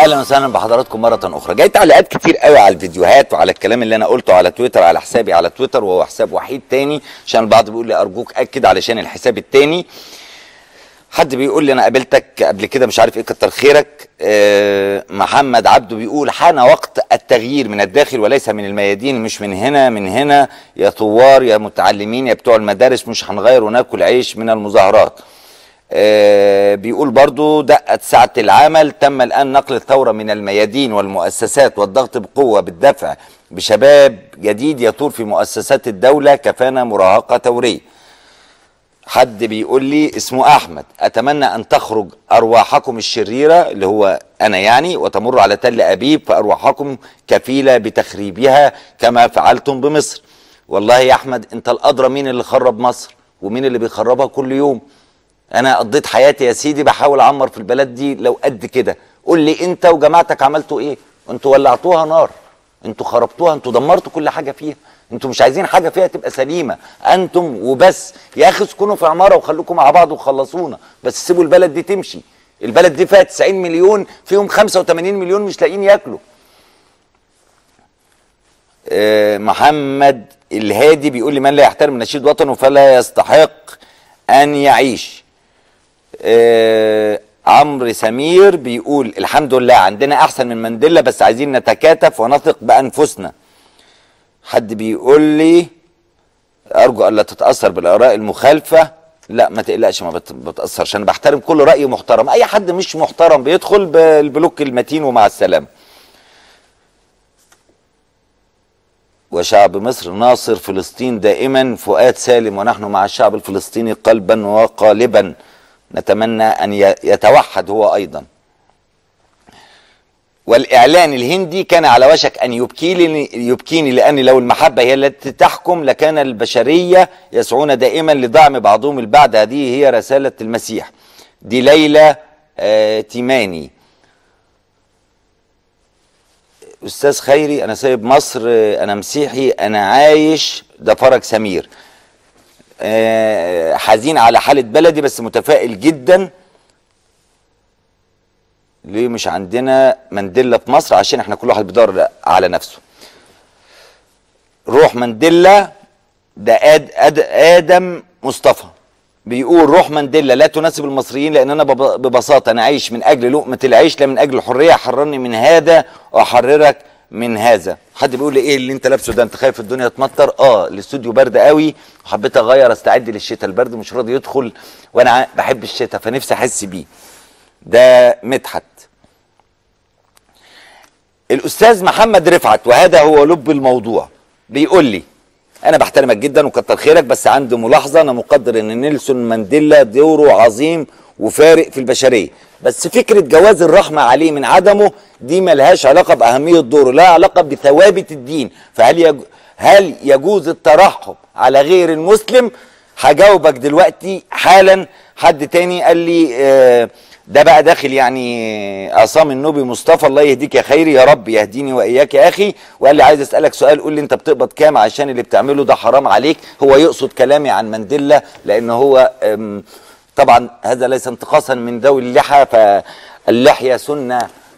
اهلا وسهلا بحضراتكم مره اخرى جاي تعليقات كتير قوي على الفيديوهات وعلى الكلام اللي انا قلته على تويتر على حسابي على تويتر وهو حساب وحيد تاني عشان البعض بيقول لي ارجوك اكد علشان الحساب التاني حد بيقول لي انا قابلتك قبل كده مش عارف ايه كتر خيرك آه محمد عبده بيقول حان وقت التغيير من الداخل وليس من الميادين مش من هنا من هنا يا ثوار يا متعلمين يا بتوع المدارس مش هنغير وناكل عيش من المظاهرات آه بيقول برضو دقت ساعة العمل تم الآن نقل الثورة من الميادين والمؤسسات والضغط بقوة بالدفع بشباب جديد يطور في مؤسسات الدولة كفانا مراهقة ثورية حد بيقول لي اسمه احمد اتمنى ان تخرج ارواحكم الشريره اللي هو انا يعني وتمر على تل ابيب فارواحكم كفيله بتخريبها كما فعلتم بمصر والله يا احمد انت الادرى مين اللي خرب مصر ومين اللي بيخربها كل يوم انا قضيت حياتي يا سيدي بحاول اعمر في البلد دي لو قد كده قول لي انت وجماعتك عملتوا ايه انتوا ولعتوها نار انتوا خربتوها انتوا دمرتوا كل حاجه فيها انتوا مش عايزين حاجه فيها تبقى سليمه انتم وبس يا اخي اسكنوا في عماره وخلوكم مع بعض وخلصونا بس سيبوا البلد دي تمشي البلد دي فيها 90 مليون فيهم 85 مليون مش لاقيين ياكلوا آه محمد الهادي بيقول لي من لا يحترم نشيد وطنه فلا يستحق ان يعيش آه عمرو سمير بيقول الحمد لله عندنا احسن من منديلا بس عايزين نتكاتف ونثق بانفسنا حد بيقول لي ارجو الا تتاثر بالاراء المخالفه لا ما تقلقش ما بتاثرش انا بحترم كل راي محترم اي حد مش محترم بيدخل بالبلوك المتين ومع السلامه وشعب مصر ناصر فلسطين دائما فؤاد سالم ونحن مع الشعب الفلسطيني قلبا وقالبا نتمنى ان يتوحد هو ايضا والاعلان الهندي كان على وشك ان يبكيني يبكيني لاني لو المحبه هي التي تحكم لكان البشريه يسعون دائما لدعم بعضهم البعض هذه هي رساله المسيح دي ليلى آه تيماني استاذ خيري انا سايب مصر انا مسيحي انا عايش ده فرج سمير آه حزين على حاله بلدي بس متفائل جدا ليه مش عندنا منديلا في مصر عشان احنا كل واحد بيدور على نفسه روح منديلا ده آد آد ادم مصطفى بيقول روح منديلا لا تناسب المصريين لان انا ببساطه انا عايش من اجل لقمه العيش لا من اجل الحريه حررني من هذا واحررك من هذا حد بيقول لي ايه اللي انت لابسه ده انت خايف الدنيا تمطر اه الاستوديو برد قوي وحبيت اغير استعد للشتاء البرد مش راضي يدخل وانا بحب الشتاء فنفسي احس بيه ده مدحت الاستاذ محمد رفعت وهذا هو لب الموضوع بيقول لي انا بحترمك جدا وكتر خيرك بس عندي ملاحظه انا مقدر ان نيلسون مانديلا دوره عظيم وفارق في البشريه بس فكره جواز الرحمه عليه من عدمه دي ملهاش علاقه باهميه دوره لها علاقه بثوابت الدين فهل يج... هل يجوز الترحم على غير المسلم هجاوبك دلوقتي حالا حد تاني قال لي آه ده بقى داخل يعني عصام النوبي مصطفى الله يهديك يا خيري يا رب يهديني واياك يا اخي وقال لي عايز اسالك سؤال قول لي انت بتقبض كام عشان اللي بتعمله ده حرام عليك هو يقصد كلامي عن مانديلا لان هو طبعا هذا ليس انتقاصا من ذوي اللحى فاللحيه سنه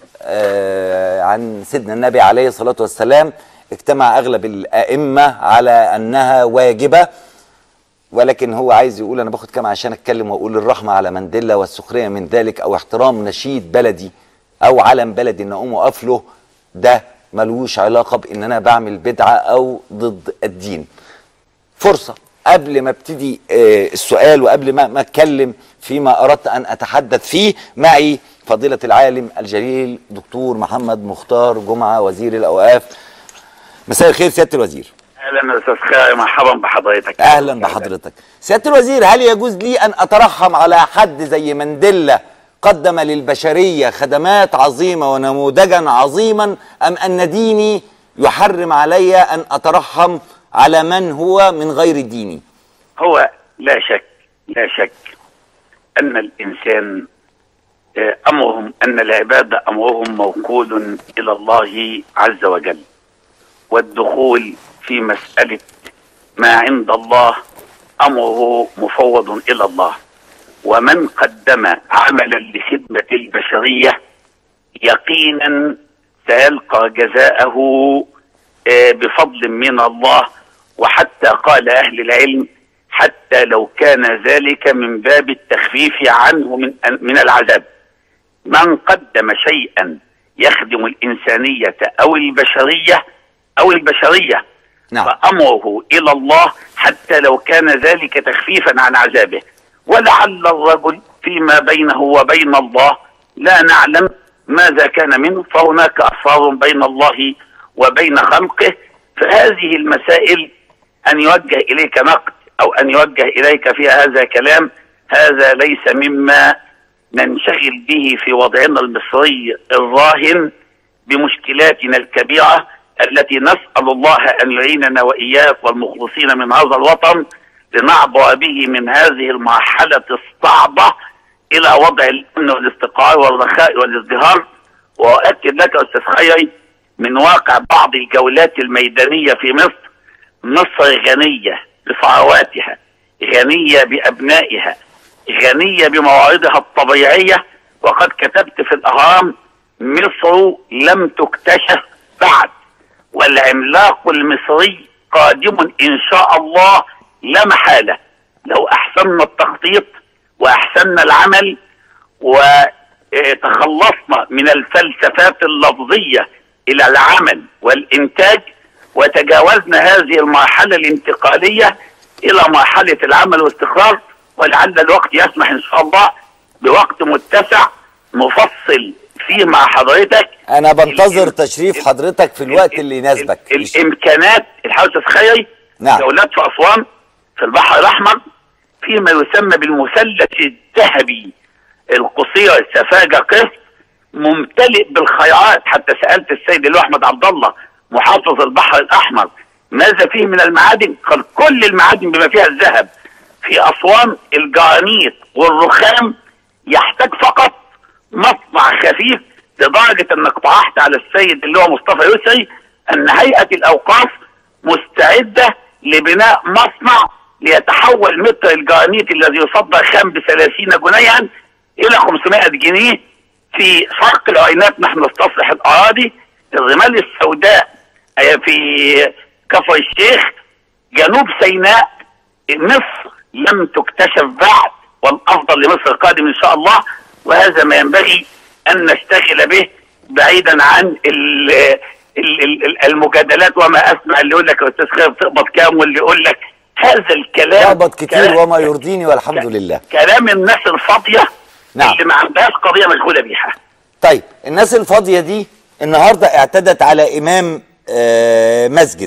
عن سيدنا النبي عليه الصلاه والسلام اجتمع اغلب الائمه على انها واجبه ولكن هو عايز يقول انا باخد كام عشان اتكلم واقول الرحمه على مانديلا والسخريه من ذلك او احترام نشيد بلدي او علم بلدي ان اقوم اقف له ده ملوش علاقه بان انا بعمل بدعه او ضد الدين. فرصه قبل ما ابتدي آه السؤال وقبل ما ما اتكلم فيما اردت ان اتحدث فيه معي فضيله العالم الجليل دكتور محمد مختار جمعه وزير الاوقاف. مساء الخير سياده الوزير. اهلا استاذ خير مرحبا بحضرتك اهلا بحضرتك سياده الوزير هل يجوز لي ان اترحم على حد زي مانديلا قدم للبشريه خدمات عظيمه ونموذجا عظيما ام ان ديني يحرم علي ان اترحم على من هو من غير ديني هو لا شك لا شك ان الانسان امرهم ان العباد امرهم موكول الى الله عز وجل والدخول في مسألة ما عند الله أمره مفوض إلى الله ومن قدم عملا لخدمة البشرية يقينا سيلقى جزاءه آه، بفضل من الله وحتى قال اهل العلم حتى لو كان ذلك من باب التخفيف عنه من من العذاب من قدم شيئا يخدم الانسانيه او البشريه او البشريه نعم فامره الى الله حتى لو كان ذلك تخفيفا عن عذابه ولعل الرجل فيما بينه وبين الله لا نعلم ماذا كان منه فهناك اسرار بين الله وبين خلقه فهذه المسائل ان يوجه اليك نقد او ان يوجه اليك في هذا كلام هذا ليس مما ننشغل به في وضعنا المصري الراهن بمشكلاتنا الكبيره التي نسال الله ان يعيننا واياك والمخلصين من هذا الوطن لنعبر به من هذه المرحله الصعبه الى وضع الامن والاستقرار والرخاء والازدهار واؤكد لك استاذ خيري من واقع بعض الجولات الميدانيه في مصر مصر غنيه بثرواتها غنيه بابنائها غنيه بمواردها الطبيعيه وقد كتبت في الاهرام مصر لم تكتشف بعد والعملاق المصري قادم ان شاء الله لا محاله لو احسننا التخطيط واحسننا العمل وتخلصنا من الفلسفات اللفظيه الى العمل والانتاج وتجاوزنا هذه المرحله الانتقاليه الى مرحله العمل والاستقرار ولعل الوقت يسمح ان شاء الله بوقت متسع مفصل فيه مع حضرتك انا بنتظر ال- تشريف حضرتك في الوقت اللي يناسبك ال- الامكانات الحوسه الخيري نعم. جولات في اسوان في البحر الاحمر فيما يسمى بالمثلث الذهبي القصير السفاجه قسط ممتلئ بالخيرات حتى سالت السيد اللي هو احمد عبد الله محافظ البحر الاحمر ماذا فيه من المعادن؟ قال كل المعادن بما فيها الذهب في اسوان الجرانيت والرخام يحتاج فقط مصنع خفيف لدرجه انك طرحت على السيد اللي هو مصطفى يسري ان هيئه الاوقاف مستعده لبناء مصنع ليتحول متر الجرانيت الذي يصدر خام ب 30 جنيها الى 500 جنيه في شرق العينات نحن نستصلح الاراضي الرمال السوداء آه، في كفر الشيخ جنوب سيناء مصر لم تكتشف بعد والافضل لمصر قادم ان شاء الله وهذا ما ينبغي ان نشتغل به بعيدا عن ال ال- ال- المجادلات وما اسمع اللي يقول لك يا استاذ خير بتقبض كام واللي يقول لك هذا الكلام قبض كتير كلام- وما يرضيني والحمد لله كلام الناس الفاضيه نعم. اللي ما عندهاش قضيه مشغوله بيها طيب الناس الفاضيه دي النهارده اعتدت على امام آه، مسجد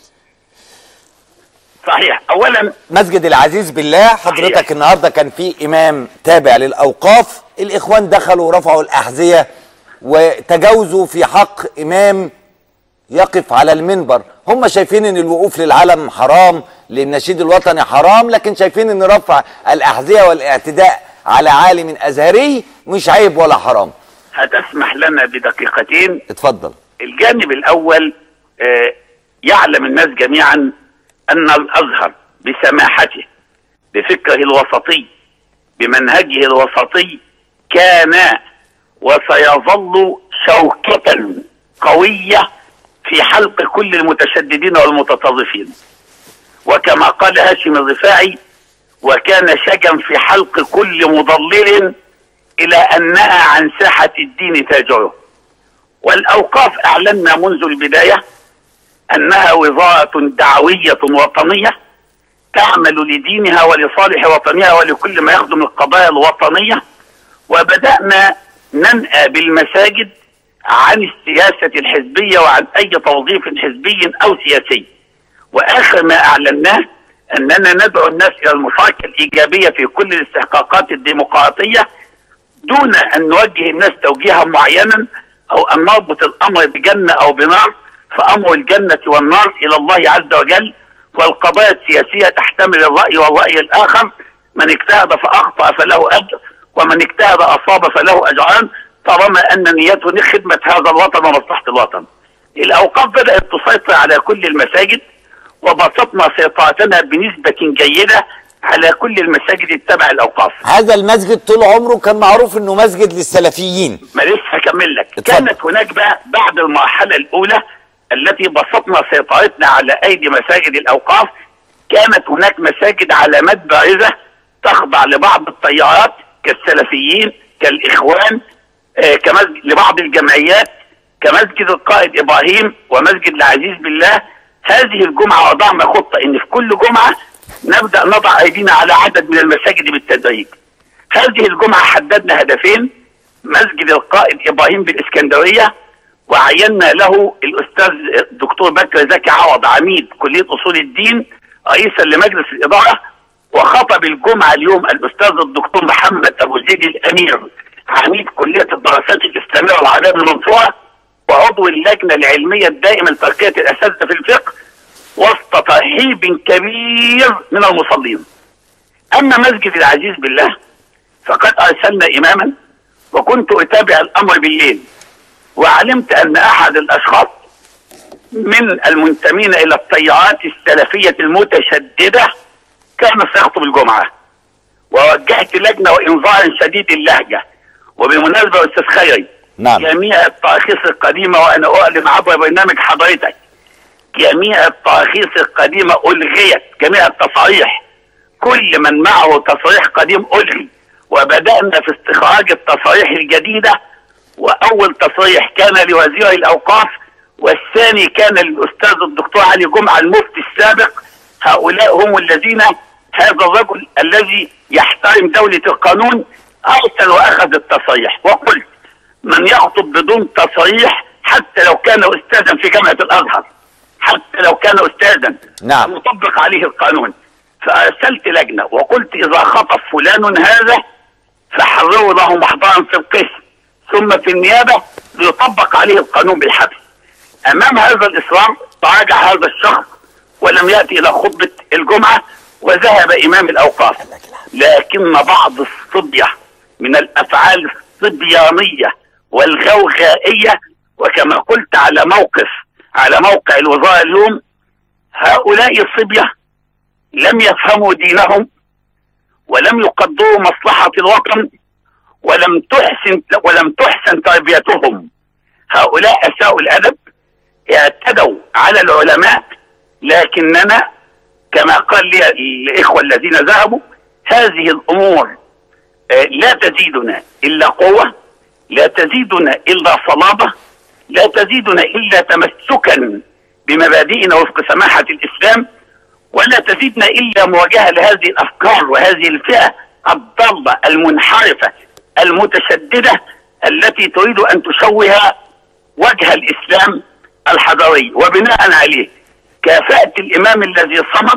صحيح اولا مسجد العزيز بالله حضرتك صحيح. النهارده كان في امام تابع للاوقاف الاخوان دخلوا ورفعوا الاحذيه وتجاوزوا في حق امام يقف على المنبر هم شايفين ان الوقوف للعلم حرام للنشيد الوطني حرام لكن شايفين ان رفع الاحذيه والاعتداء على عالم ازهري مش عيب ولا حرام هتسمح لنا بدقيقتين اتفضل الجانب الاول آه، يعلم الناس جميعا ان الازهر بسماحته بفكره الوسطي بمنهجه الوسطي كان وسيظل شوكة قوية في حلق كل المتشددين والمتطرفين وكما قال هاشم الرفاعي وكان شجا في حلق كل مضلل إلى أن نأى عن ساحة الدين تاجره والأوقاف أعلنا منذ البداية أنها وزارة دعوية وطنية تعمل لدينها ولصالح وطنها ولكل ما يخدم القضايا الوطنية وبدأنا ننأى بالمساجد عن السياسة الحزبية وعن أي توظيف حزبي أو سياسي وآخر ما أعلناه أننا ندعو الناس إلى المشاركة الإيجابية في كل الاستحقاقات الديمقراطية دون أن نوجه الناس توجيها معينا أو أن نربط الأمر بجنة أو بنار فأمر الجنة والنار إلى الله عز وجل والقضايا السياسية تحتمل الرأي والرأي الآخر من اجتهد فأخطأ فله أجر ومن اجتهد أصاب فله أجران طالما أن نيته خدمة هذا الوطن ومصلحة الوطن الأوقاف بدأت تسيطر على كل المساجد وبسطنا سيطرتنا بنسبة جيدة على كل المساجد التابعه الاوقاف هذا المسجد طول عمره كان معروف انه مسجد للسلفيين ما لسه هكمل لك اتفضل. كانت هناك بقى بعد المرحله الاولى التي بسطنا سيطرتنا على ايدي مساجد الاوقاف كانت هناك مساجد علامات بارزه تخضع لبعض التيارات كالسلفيين كالاخوان آه كمسجد لبعض الجمعيات كمسجد القائد ابراهيم ومسجد العزيز بالله هذه الجمعه وضعنا خطه ان في كل جمعه نبدا نضع ايدينا على عدد من المساجد بالتدريج هذه الجمعه حددنا هدفين مسجد القائد ابراهيم بالاسكندريه وعينا له الاستاذ الدكتور بكر زكي عوض عميد كليه اصول الدين رئيسا لمجلس الاداره وخطب الجمعه اليوم الاستاذ الدكتور محمد ابو زيد الامير عميد كليه الدراسات الاسلاميه والعربيه بالمنصوره وعضو اللجنه العلميه الدائمه لترقيه الاساتذه في الفقه وسط ترحيب كبير من المصلين. اما مسجد العزيز بالله فقد ارسلنا اماما وكنت اتابع الامر بالليل وعلمت ان احد الاشخاص من المنتمين الى التيارات السلفيه المتشدده كان سيخطب الجمعه ووجهت لجنه وانذار شديد اللهجه وبالمناسبه يا استاذ خيري نعم. جميع التراخيص القديمه وانا اعلن عبر برنامج حضرتك جميع التراخيص القديمه الغيت جميع التصاريح كل من معه تصريح قديم الغي وبدانا في استخراج التصاريح الجديده واول تصريح كان لوزير الاوقاف والثاني كان للاستاذ الدكتور علي جمعه المفتي السابق هؤلاء هم الذين هذا الرجل الذي يحترم دوله القانون ارسل واخذ التصريح وقلت من يخطب بدون تصريح حتى لو كان استاذا في جامعه الازهر حتى لو كان استاذا نعم. مطبق عليه القانون فارسلت لجنه وقلت اذا خطب فلان هذا فحرروا له محضرا في القسم ثم في النيابه ليطبق عليه القانون بالحبس امام هذا الاصرار تراجع هذا الشخص ولم ياتي الى خطبه الجمعه وذهب امام الاوقاف لكن بعض الصبيه من الافعال الصبيانيه والغوغائيه وكما قلت على موقف على موقع الوزاره اليوم هؤلاء الصبيه لم يفهموا دينهم ولم يقدروا مصلحه الوطن ولم تحسن ولم تحسن تربيتهم هؤلاء اساءوا الادب اعتدوا على العلماء لكننا كما قال لي الاخوه الذين ذهبوا هذه الامور آه، لا تزيدنا الا قوه لا تزيدنا الا صلابه لا تزيدنا الا تمسكا بمبادئنا وفق سماحه الاسلام ولا تزيدنا الا مواجهه لهذه الافكار وهذه الفئه الضاله المنحرفه المتشدده التي تريد ان تشوه وجه الاسلام الحضاري وبناء عليه كافات الامام الذي صمد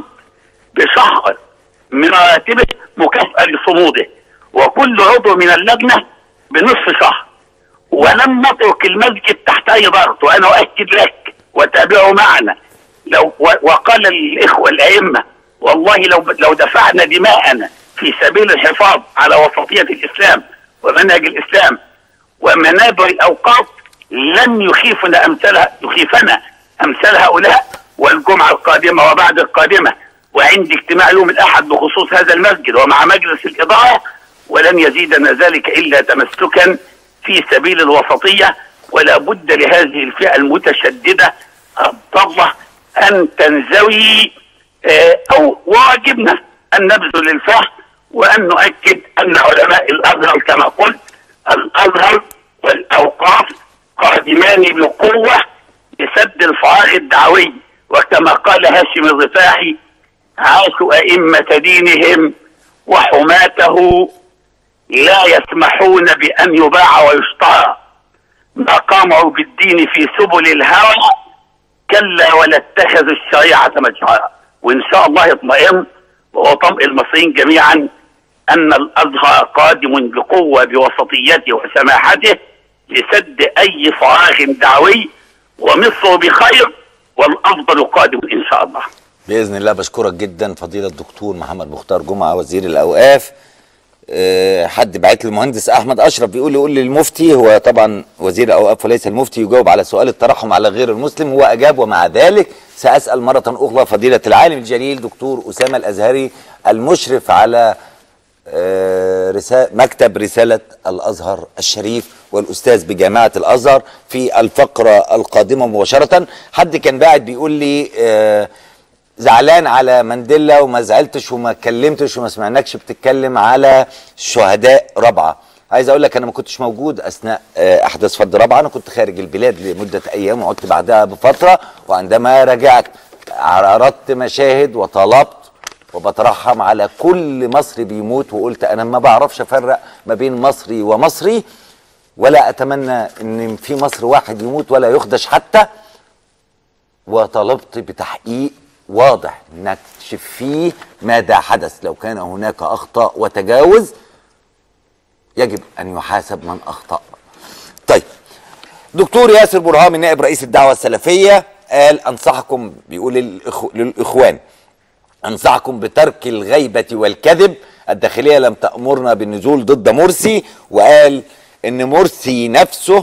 بشهر من راتبه مكافاه لصموده وكل عضو من اللجنه بنصف شهر ولم نترك المسجد تحت اي ضغط وانا اؤكد لك وتابعوا معنا لو و- وقال الاخوه الائمه والله لو لو دفعنا دماءنا في سبيل الحفاظ على وسطيه الاسلام ومنهج الاسلام ومنابر الاوقاف لن يخيفنا امثال يخيفنا امثال هؤلاء والجمعه القادمه وبعد القادمه وعندي اجتماع يوم الاحد بخصوص هذا المسجد ومع مجلس الاداره ولن يزيدنا ذلك الا تمسكا في سبيل الوسطيه ولا بد لهذه الفئه المتشدده الضاله ان تنزوي آه، او واجبنا ان نبذل الفهم وان نؤكد ان علماء الازهر كما قلت الازهر والاوقاف قادمان بقوه لسد الفراغ الدعوي وكما قال هاشم الرفاعي عاشوا ائمه دينهم وحماته لا يسمحون بان يباع ويشترى ما قاموا بالدين في سبل الهوى كلا ولا اتخذوا الشريعه مجهرا وان شاء الله يطمئن وطمئن المصريين جميعا ان الازهر قادم بقوه بوسطيته وسماحته لسد اي فراغ دعوي ومصر بخير والافضل قادم ان شاء الله باذن الله بشكرك جدا فضيله الدكتور محمد مختار جمعه وزير الاوقاف آه، حد بعت لي المهندس احمد اشرف بيقول لي قول لي المفتي هو طبعا وزير الاوقاف وليس المفتي يجاوب على سؤال الترحم على غير المسلم هو اجاب ومع ذلك ساسال مره اخرى فضيله العالم الجليل دكتور اسامه الازهري المشرف على آه، رسا- مكتب رسالة الأزهر الشريف والأستاذ بجامعة الأزهر في الفقرة القادمة مباشرة حد كان باعت بيقول لي آه، زعلان على مانديلا وما زعلتش وما اتكلمتش وما سمعناكش بتتكلم على شهداء رابعة عايز اقول لك انا ما كنتش موجود اثناء آه، احداث فض رابعه انا كنت خارج البلاد لمده ايام وعدت بعدها بفتره وعندما رجعت عرضت مشاهد وطلبت وبترحم على كل مصري بيموت وقلت انا ما بعرفش افرق ما بين مصري ومصري ولا اتمنى ان في مصر واحد يموت ولا يخدش حتى وطلبت بتحقيق واضح نكشف فيه ماذا حدث لو كان هناك اخطاء وتجاوز يجب ان يحاسب من اخطا طيب دكتور ياسر برهامي نائب رئيس الدعوه السلفيه قال انصحكم بيقول للإخو للاخوان انصحكم بترك الغيبه والكذب الداخليه لم تامرنا بالنزول ضد مرسي وقال ان مرسي نفسه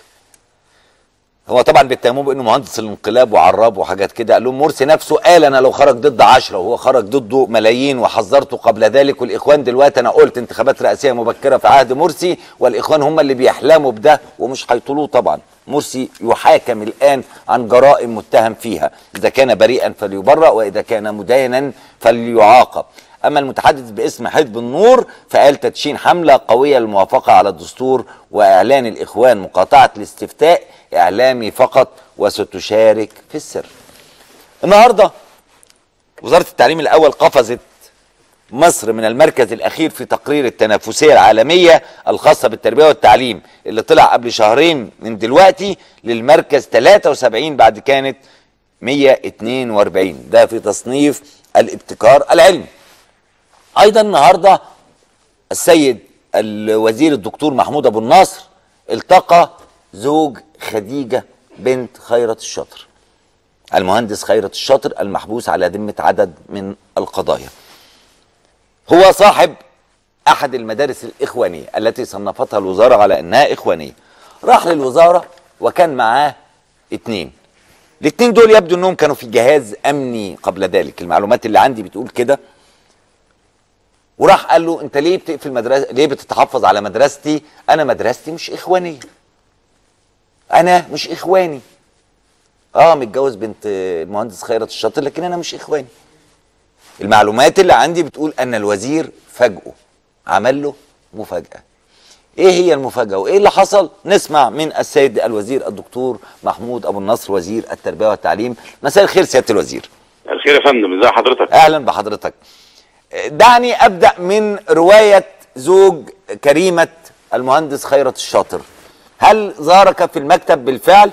هو طبعا بيتهموه بانه مهندس الانقلاب وعراب وحاجات كده قال لهم مرسي نفسه قال انا لو خرج ضد عشرة وهو خرج ضده ملايين وحذرته قبل ذلك والاخوان دلوقتي انا قلت انتخابات رئاسيه مبكره في عهد مرسي والاخوان هم اللي بيحلموا بده ومش هيطولوه طبعا مرسي يحاكم الان عن جرائم متهم فيها اذا كان بريئا فليبرأ واذا كان مدينا فليعاقب اما المتحدث باسم حزب النور فقال تدشين حمله قويه للموافقه على الدستور واعلان الاخوان مقاطعه الاستفتاء اعلامي فقط وستشارك في السر النهارده وزاره التعليم الاول قفزت مصر من المركز الاخير في تقرير التنافسيه العالميه الخاصه بالتربيه والتعليم اللي طلع قبل شهرين من دلوقتي للمركز 73 بعد كانت 142 ده في تصنيف الابتكار العلمي ايضا النهارده السيد الوزير الدكتور محمود ابو النصر التقى زوج خديجه بنت خيرت الشاطر المهندس خيرت الشاطر المحبوس على ذمه عدد من القضايا هو صاحب احد المدارس الاخوانيه التي صنفتها الوزاره على انها اخوانيه راح للوزاره وكان معاه اتنين الاتنين دول يبدو انهم كانوا في جهاز امني قبل ذلك المعلومات اللي عندي بتقول كده وراح قال له انت ليه بتقفل مدرسه ليه بتتحفظ على مدرستي انا مدرستي مش اخوانيه انا مش اخواني اه متجوز بنت المهندس خيرت الشاطر لكن انا مش اخواني المعلومات اللي عندي بتقول ان الوزير فاجئه عمل له مفاجاه ايه هي المفاجاه وايه اللي حصل نسمع من السيد الوزير الدكتور محمود ابو النصر وزير التربيه والتعليم مساء الخير سياده الوزير الخير يا فندم ازي حضرتك اهلا بحضرتك دعني ابدا من روايه زوج كريمه المهندس خيرت الشاطر هل زارك في المكتب بالفعل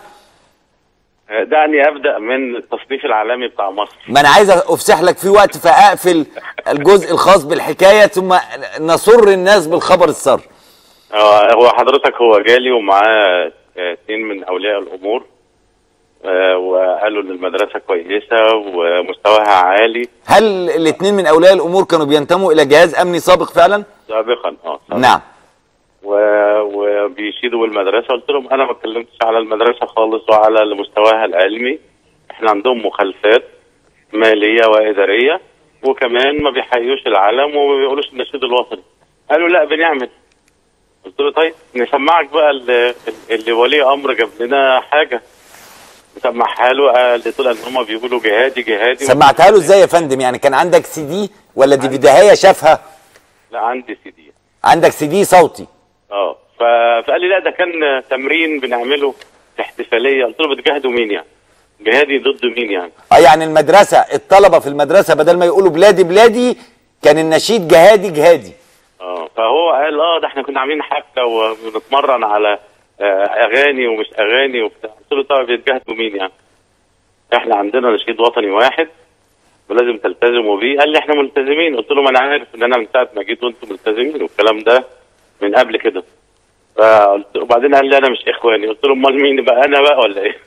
دعني ابدا من التصنيف العالمي بتاع مصر ما انا عايز افسح لك في وقت فاقفل الجزء الخاص بالحكايه ثم نسر الناس بالخبر السر آه، هو حضرتك هو جالي ومعاه آه، اتنين من اولياء الامور آه، وقالوا ان المدرسه كويسه ومستواها عالي هل الاثنين من اولياء الامور كانوا بينتموا الى جهاز امني سابق فعلا سابقا اه سابقاً. نعم و- وبيشيدوا بالمدرسه قلت لهم انا ما اتكلمتش على المدرسه خالص وعلى مستواها العلمي احنا عندهم مخالفات ماليه واداريه وكمان ما بيحيوش العلم وما بيقولوش النشيد الوطني قالوا لا بنعمل قلت له طيب نسمعك بقى اللي, اللي ولي امر جاب لنا حاجه نسمعها له قال لي طلع ان هم بيقولوا جهادي جهادي سمعتها له ازاي يا فندم يعني كان عندك سي دي ولا دي فيديوهيه شافها لا عندي سي دي عندك سي دي صوتي اه ف- فقال لي لا ده كان تمرين بنعمله في احتفاليه قلت له بتجاهدوا مين يعني؟ جهادي ضد مين يعني؟ اه يعني المدرسه الطلبه في المدرسه بدل ما يقولوا بلادي بلادي كان النشيد جهادي جهادي اه فهو قال اه ده احنا كنا عاملين حفله وبنتمرن على آه، اغاني ومش اغاني وبتاع قلت له طب بيتجاهدوا مين يعني؟ احنا عندنا نشيد وطني واحد ولازم تلتزموا بيه قال لي احنا ملتزمين قلت له ما انا عارف ان انا من ساعه ما جيت وانتم ملتزمين والكلام ده من قبل كده فقلت وبعدين قال لي انا مش اخواني قلت له امال مين بقى انا بقى ولا ايه؟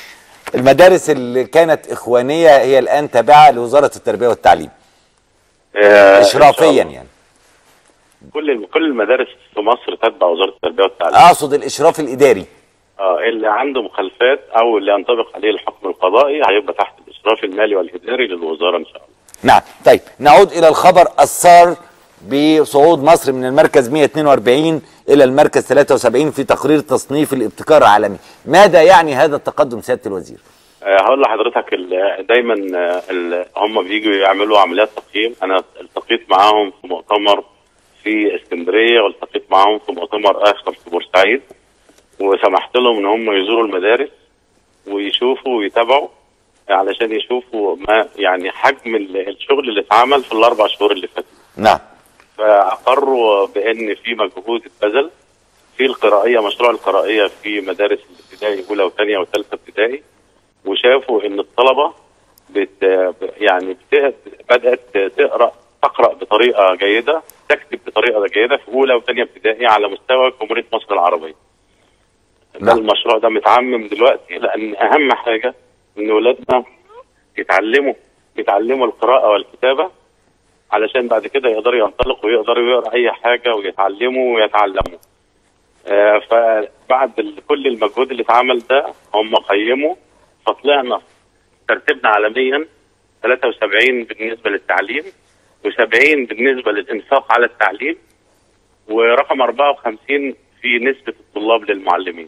المدارس اللي كانت اخوانيه هي الان تابعه لوزاره التربيه والتعليم آه، إن شاء اشرافيا الله. يعني كل كل المدارس في مصر تتبع وزاره التربيه والتعليم اقصد الاشراف الاداري اه اللي عنده مخالفات او اللي ينطبق عليه الحكم القضائي هيبقى تحت الاشراف المالي والاداري للوزاره ان شاء الله نعم طيب نعود الى الخبر السار بصعود مصر من المركز 142 الى المركز 73 في تقرير تصنيف الابتكار العالمي ماذا يعني هذا التقدم سياده الوزير آه، هقول لحضرتك ال- دايما آه، ال- هم بيجوا يعملوا عمليات تقييم انا التقيت معاهم في مؤتمر في اسكندريه والتقيت معاهم في مؤتمر اخر في بورسعيد وسمحت لهم ان هم يزوروا المدارس ويشوفوا ويتابعوا علشان يشوفوا ما يعني حجم ال- الشغل اللي اتعمل في الاربع شهور اللي فاتوا نعم فاقروا بان في مجهود اتبذل في القرائيه مشروع القرائيه في مدارس الابتدائي اولى وثانيه وثالثه ابتدائي وشافوا ان الطلبه بت يعني بت بدات تقرا تقرا بطريقه جيده تكتب بطريقه جيده في اولى وثانيه ابتدائي على مستوى جمهوريه مصر العربيه. ده نعم. المشروع ده متعمم دلوقتي لان اهم حاجه ان ولادنا يتعلموا يتعلموا القراءه والكتابه علشان بعد كده يقدروا ينطلقوا ويقدروا يقرا اي حاجه ويتعلموا ويتعلموا. آه فبعد ال- كل المجهود اللي اتعمل ده هم قيموا فطلعنا ترتيبنا عالميا 73 بالنسبه للتعليم و70 بالنسبه للانفاق على التعليم ورقم 54 في نسبه الطلاب للمعلمين.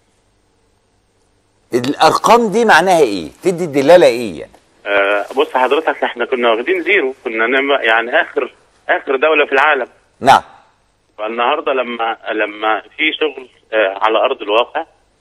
الارقام دي معناها ايه تدي دلاله ايه يعني آه بص حضرتك احنا كنا واخدين زيرو كنا نعم- يعني اخر اخر دوله في العالم نعم فالنهارده لما لما في شغل آه على ارض الواقع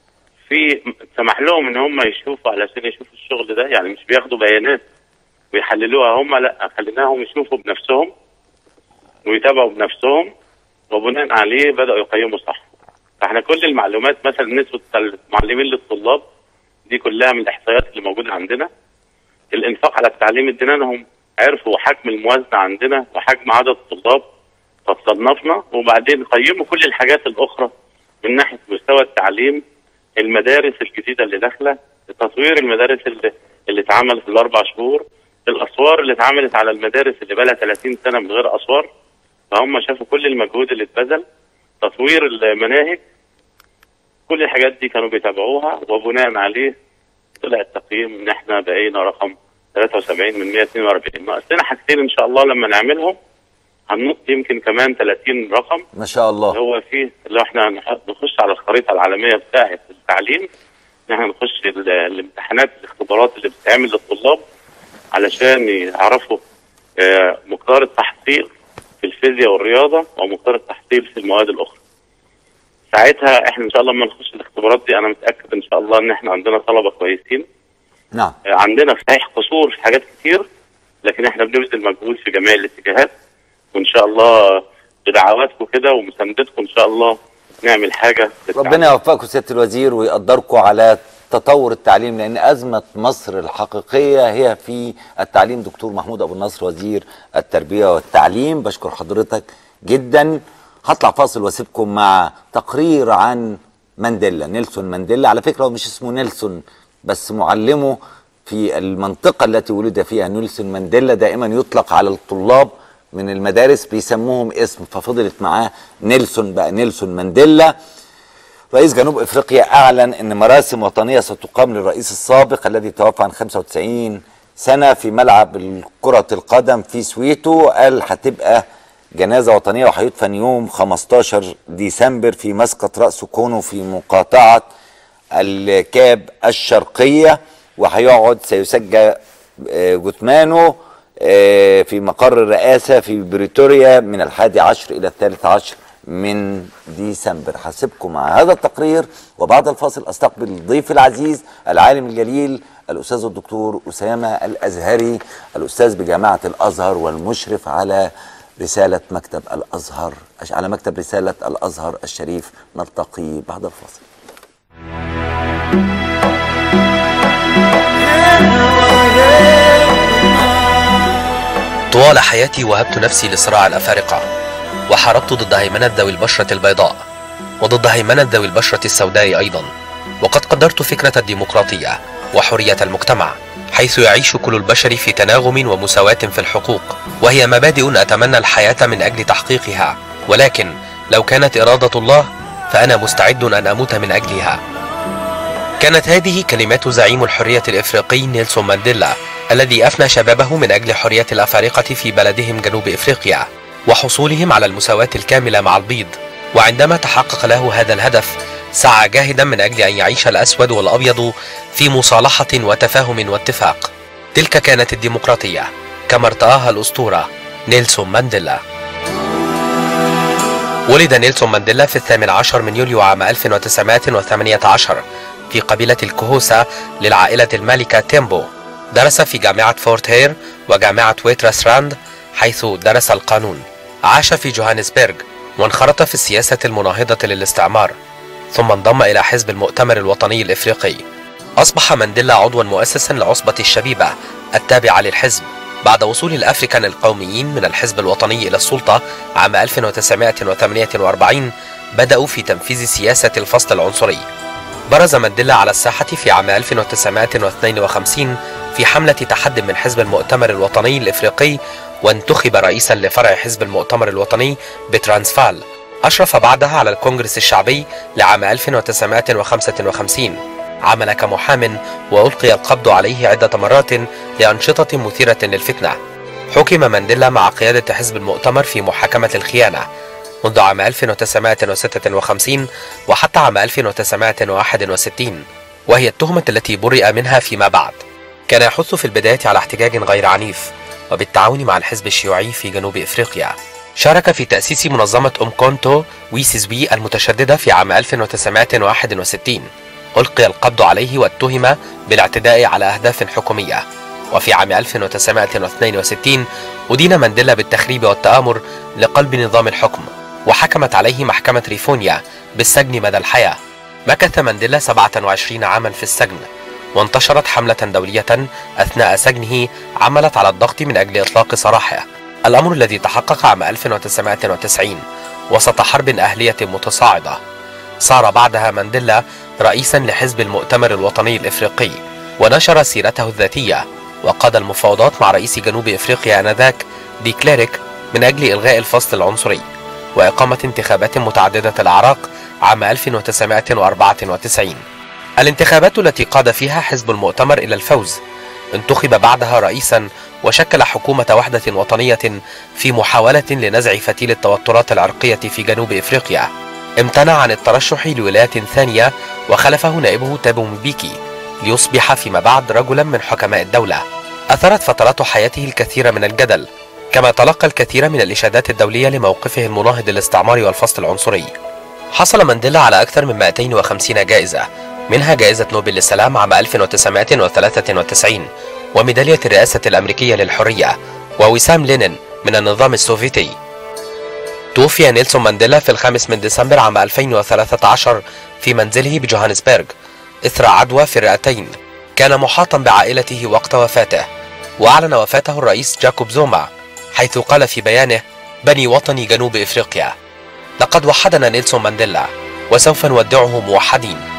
في سمح لهم ان هم يشوفوا علشان يشوفوا الشغل ده يعني مش بياخدوا بيانات ويحللوها هم لا خليناهم يشوفوا بنفسهم ويتابعوا بنفسهم وبناء عليه بداوا يقيموا صح فاحنا كل المعلومات مثلا نسبه المعلمين للطلاب دي كلها من الاحصائيات اللي موجوده عندنا الانفاق على التعليم ادينا لهم عرفوا حجم الموازنه عندنا وحجم عدد الطلاب فصنفنا وبعدين قيموا كل الحاجات الاخرى من ناحيه مستوى التعليم المدارس الجديده اللي داخله تطوير المدارس اللي اللي اتعمل في الاربع شهور الاسوار اللي اتعملت على المدارس اللي بقى لها 30 سنه من غير اسوار فهم شافوا كل المجهود اللي اتبذل تطوير المناهج كل الحاجات دي كانوا بيتابعوها وبناء عليه طلع التقييم ان احنا بقينا رقم 73 من 142 ناقص لنا حاجتين ان شاء الله لما نعملهم هننط يمكن كمان 30 رقم ما شاء الله هو فيه لو احنا نح- نخش على الخريطه العالميه بتاعه التعليم ان احنا نخش ال- الامتحانات الاختبارات اللي بتتعمل للطلاب علشان يعرفوا آه، مقدار التحصيل في الفيزياء والرياضه ومقدار التحصيل في المواد الاخرى. ساعتها احنا ان شاء الله لما نخش الاختبارات دي انا متاكد ان شاء الله ان احنا عندنا طلبه كويسين نعم آه، عندنا صحيح قصور في حاجات كتير لكن احنا بنبذل مجهود في جميع الاتجاهات وان شاء الله بدعواتكم كده ومساندتكم ان شاء الله نعمل حاجه للتعليم. ربنا يوفقكم سياده الوزير ويقدركم على تطور التعليم لان ازمه مصر الحقيقيه هي في التعليم دكتور محمود ابو النصر وزير التربيه والتعليم بشكر حضرتك جدا هطلع فاصل واسيبكم مع تقرير عن مانديلا نيلسون مانديلا على فكره هو مش اسمه نيلسون بس معلمه في المنطقه التي ولد فيها نيلسون مانديلا دائما يطلق على الطلاب من المدارس بيسموهم اسم ففضلت معاه نيلسون بقى نيلسون مانديلا رئيس جنوب افريقيا اعلن ان مراسم وطنيه ستقام للرئيس السابق الذي توفى عن 95 سنه في ملعب كره القدم في سويتو قال هتبقى جنازه وطنيه وهيدفن يوم 15 ديسمبر في مسقط راس كونو في مقاطعه الكاب الشرقيه وهيقعد سيسجل آه، جثمانه آه، في مقر الرئاسه في بريتوريا من الحادي عشر الى الثالث عشر من ديسمبر هسيبكم مع هذا التقرير وبعد الفاصل استقبل ضيفي العزيز العالم الجليل الاستاذ الدكتور اسامه الازهري الاستاذ بجامعه الازهر والمشرف على رساله مكتب الازهر على مكتب رساله الازهر الشريف نلتقي بعد الفاصل طوال حياتي وهبت نفسي لصراع الأفارقة وحاربت ضد هيمنة ذوي البشرة البيضاء وضد هيمنة ذوي البشرة السوداء أيضا وقد قدرت فكرة الديمقراطية وحرية المجتمع حيث يعيش كل البشر في تناغم ومساواة في الحقوق وهي مبادئ أتمنى الحياة من أجل تحقيقها ولكن لو كانت إرادة الله فأنا مستعد أن أموت من أجلها كانت هذه كلمات زعيم الحرية الإفريقي نيلسون مانديلا الذي أفنى شبابه من أجل حرية الأفارقة في بلدهم جنوب إفريقيا وحصولهم على المساواة الكاملة مع البيض وعندما تحقق له هذا الهدف سعى جاهدا من أجل أن يعيش الأسود والأبيض في مصالحة وتفاهم واتفاق تلك كانت الديمقراطية كما ارتآها الأسطورة نيلسون مانديلا ولد نيلسون مانديلا في الثامن عشر من يوليو عام 1918 في قبيلة الكهوسة للعائلة المالكة تيمبو درس في جامعة فورت هير وجامعة ويتراسراند حيث درس القانون عاش في جوهانسبرغ وانخرط في السياسة المناهضة للاستعمار ثم انضم إلى حزب المؤتمر الوطني الإفريقي أصبح مانديلا عضوا مؤسسا لعصبة الشبيبة التابعة للحزب بعد وصول الأفريكان القوميين من الحزب الوطني إلى السلطة عام 1948 بدأوا في تنفيذ سياسة الفصل العنصري برز مانديلا على الساحة في عام 1952 في حملة تحد من حزب المؤتمر الوطني الإفريقي وانتخب رئيسا لفرع حزب المؤتمر الوطني بترانسفال أشرف بعدها على الكونغرس الشعبي لعام 1955 عمل كمحام وألقي القبض عليه عدة مرات لأنشطة مثيرة للفتنة حكم مانديلا مع قيادة حزب المؤتمر في محاكمة الخيانة منذ عام 1956 وحتى عام 1961 وهي التهمة التي برئ منها فيما بعد كان يحث في البداية على احتجاج غير عنيف وبالتعاون مع الحزب الشيوعي في جنوب إفريقيا شارك في تأسيس منظمة أم كونتو ويسيزوي المتشددة في عام 1961 ألقي القبض عليه واتهم بالاعتداء على أهداف حكومية وفي عام 1962 أدين مانديلا بالتخريب والتآمر لقلب نظام الحكم وحكمت عليه محكمة ريفونيا بالسجن مدى الحياة مكث مانديلا 27 عاما في السجن وانتشرت حملة دولية أثناء سجنه عملت على الضغط من أجل إطلاق سراحه الأمر الذي تحقق عام 1990 وسط حرب أهلية متصاعدة صار بعدها مانديلا رئيسا لحزب المؤتمر الوطني الإفريقي ونشر سيرته الذاتية وقاد المفاوضات مع رئيس جنوب إفريقيا آنذاك دي كليريك من أجل إلغاء الفصل العنصري وإقامة انتخابات متعددة الأعراق عام 1994 الانتخابات التي قاد فيها حزب المؤتمر إلى الفوز انتخب بعدها رئيسا وشكل حكومة وحدة وطنية في محاولة لنزع فتيل التوترات العرقية في جنوب إفريقيا امتنع عن الترشح لولاية ثانية وخلفه نائبه تابو مبيكي ليصبح فيما بعد رجلا من حكماء الدولة أثرت فترات حياته الكثير من الجدل كما تلقى الكثير من الإشادات الدولية لموقفه المناهض للاستعمار والفصل العنصري حصل مانديلا على أكثر من 250 جائزة منها جائزة نوبل للسلام عام 1993 وميدالية الرئاسة الأمريكية للحرية ووسام لينين من النظام السوفيتي توفي نيلسون مانديلا في الخامس من ديسمبر عام 2013 في منزله بجوهانسبرغ إثر عدوى في الرئتين كان محاطا بعائلته وقت وفاته وأعلن وفاته الرئيس جاكوب زوما حيث قال في بيانه بني وطني جنوب إفريقيا لقد وحدنا نيلسون مانديلا وسوف نودعه موحدين